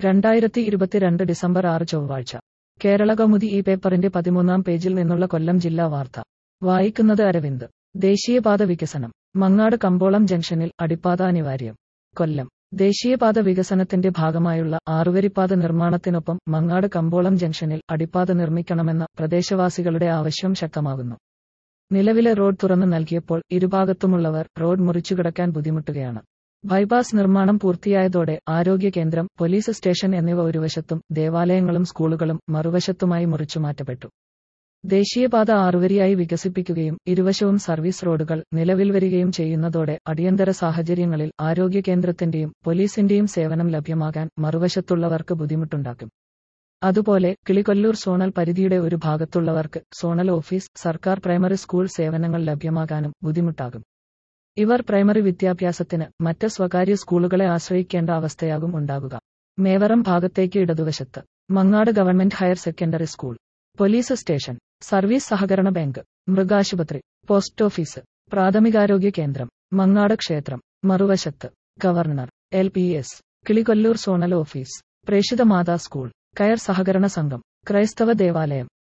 രണ്ടായിരത്തി ഇരുപത്തിരണ്ട് ഡിസംബർ ആറ് ചൊവ്വാഴ്ച കേരള കൗമുദി ഈ പേപ്പറിന്റെ പതിമൂന്നാം പേജിൽ നിന്നുള്ള കൊല്ലം ജില്ലാ വാർത്ത വായിക്കുന്നത് അരവിന്ദ് ദേശീയപാത വികസനം മങ്ങാട് കമ്പോളം ജംഗ്ഷനിൽ അടിപ്പാത അനിവാര്യം കൊല്ലം ദേശീയപാത വികസനത്തിന്റെ ഭാഗമായുള്ള ആറുവരിപ്പാത നിർമ്മാണത്തിനൊപ്പം മങ്ങാട് കമ്പോളം ജംഗ്ഷനിൽ അടിപ്പാത നിർമ്മിക്കണമെന്ന പ്രദേശവാസികളുടെ ആവശ്യം ശക്തമാകുന്നു നിലവിലെ റോഡ് തുറന്നു നൽകിയപ്പോൾ ഇരുഭാഗത്തുമുള്ളവർ റോഡ് മുറിച്ചുകിടക്കാൻ ബുദ്ധിമുട്ടുകയാണ് ബൈപ്പാസ് നിർമ്മാണം പൂർത്തിയായതോടെ ആരോഗ്യ കേന്ദ്രം പോലീസ് സ്റ്റേഷൻ എന്നിവ ഒരു വശത്തും ദേവാലയങ്ങളും സ്കൂളുകളും മറുവശത്തുമായി മുറിച്ചുമാറ്റപ്പെട്ടു ദേശീയപാത ആറുവരിയായി വികസിപ്പിക്കുകയും ഇരുവശവും സർവീസ് റോഡുകൾ നിലവിൽ വരികയും ചെയ്യുന്നതോടെ അടിയന്തര സാഹചര്യങ്ങളിൽ ആരോഗ്യ കേന്ദ്രത്തിന്റെയും പോലീസിന്റെയും സേവനം ലഭ്യമാകാൻ മറുവശത്തുള്ളവർക്ക് ബുദ്ധിമുട്ടുണ്ടാക്കും അതുപോലെ കിളികൊല്ലൂർ സോണൽ പരിധിയുടെ ഒരു ഭാഗത്തുള്ളവർക്ക് സോണൽ ഓഫീസ് സർക്കാർ പ്രൈമറി സ്കൂൾ സേവനങ്ങൾ ലഭ്യമാകാനും ബുദ്ധിമുട്ടാകും ഇവർ പ്രൈമറി വിദ്യാഭ്യാസത്തിന് മറ്റ് സ്വകാര്യ സ്കൂളുകളെ ആശ്രയിക്കേണ്ട അവസ്ഥയാകും ഉണ്ടാകുക മേവറം ഭാഗത്തേക്ക് ഇടതുവശത്ത് Mangad government higher secondary school police station service സഹകരണ ബാങ്ക് മൃഗാശുപത്രി പോസ്റ്റ് ഓഫീസ് പ്രാഥമികാരോഗ്യ കേന്ദ്രം മങ്ങാട് ക്ഷേത്രം മറുവശത്ത് government L P S Kilikollur zonal office Preshitha Matha school coir സഹകരണ സംഘം ക്രൈസ്തവ ദേവാലയം